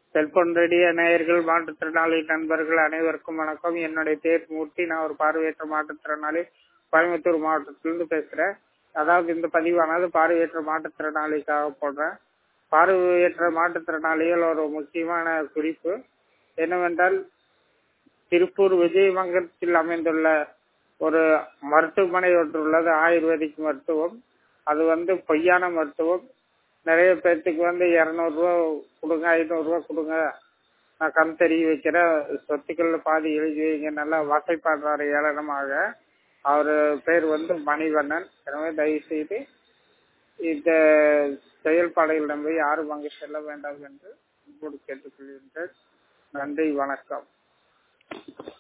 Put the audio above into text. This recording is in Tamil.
செல்போன் ரேடியோ நேயர்கள் மாற்றுத்திறனாளி நண்பர்கள் அனைவருக்கும் வணக்கம் என்னுடைய பேர் மூர்த்தி நான் ஒரு பார்வையற்ற மாற்றுத்திறனாளி கோயம்புத்தூர் மாவட்டத்திலிருந்து பேசுறேன் அதாவது இந்த பதிவானது பார்வையற்ற மாற்றுத்திறனாளிக்காக போடுறேன் பார்வையற்ற மாற்றுத்திறனாளிகள் ஒரு முக்கியமான குறிப்பு என்னவென்றால் திருப்பூர் விஜயமங்கலத்தில் அமைந்துள்ள ஒரு மருத்துவமனை ஒன்று உள்ளது ஆயுர்வேதிக் மருத்துவம் அது வந்து பொய்யான மருத்துவம் நிறைய பேர்த்துக்கு வந்து இருநூறு ரூபா கொடுங்க ஐநூறு ரூபா கொடுங்க நான் கண் தெரிய வைக்கிறேன் சொத்துக்கள்ல பாதி எழுதி வைங்க நல்லா வசைப்பாடுறாரு ஏளனமாக அவர் பேர் வந்து மணிவண்ணன் எனவே தயவு செய்து இந்த செயல்பாடுகள் நம்பி யாரும் அங்கு செல்ல வேண்டாம் என்று உங்களோடு கேட்டுக்கொள்கின்றேன் நன்றி வணக்கம்